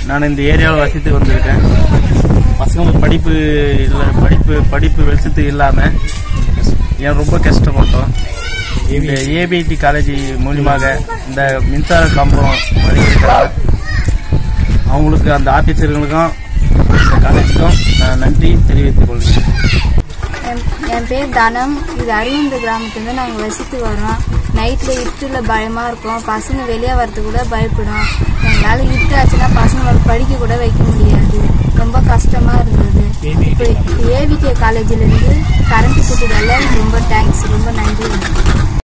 நான் இந்த ஏரியாவில் வசித்து வந்திருக்கேன் பசங்க படிப்பு இல்லை படிப்பு படிப்பு வெளிச்சத்துக்கு இல்லாமல் ஏன் ரொம்ப கஷ்டப்பட்டோம் இந்த ஏபிடி காலேஜ் மூலியமாக இந்த மின்சார கம்பம் வழங்கியிருக்கிறாங்க அவங்களுக்கு அந்த ஆபீசர்களுக்கும் இந்த காலேஜுக்கும் நான் நன்றி தெரிவித்துக் கொள்கிறேன் என் என் பேர் தனம் இது அருகுந்த கிராமத்துலேருந்து நாங்கள் வசித்து வரோம் நைட்டில் இருட்டில் பயமாக இருக்கும் பசங்க வெளியே வரது கூட பயப்படும் எங்களால் இருட்டு ஆச்சுன்னா பசங்களை படிக்க கூட வைக்க முடியாது ரொம்ப கஷ்டமாக இருந்தது இப்போ ஏவிகே காலேஜிலேருந்து கரண்ட் கொடுத்ததால ரொம்ப தேங்க்ஸ் ரொம்ப நன்றி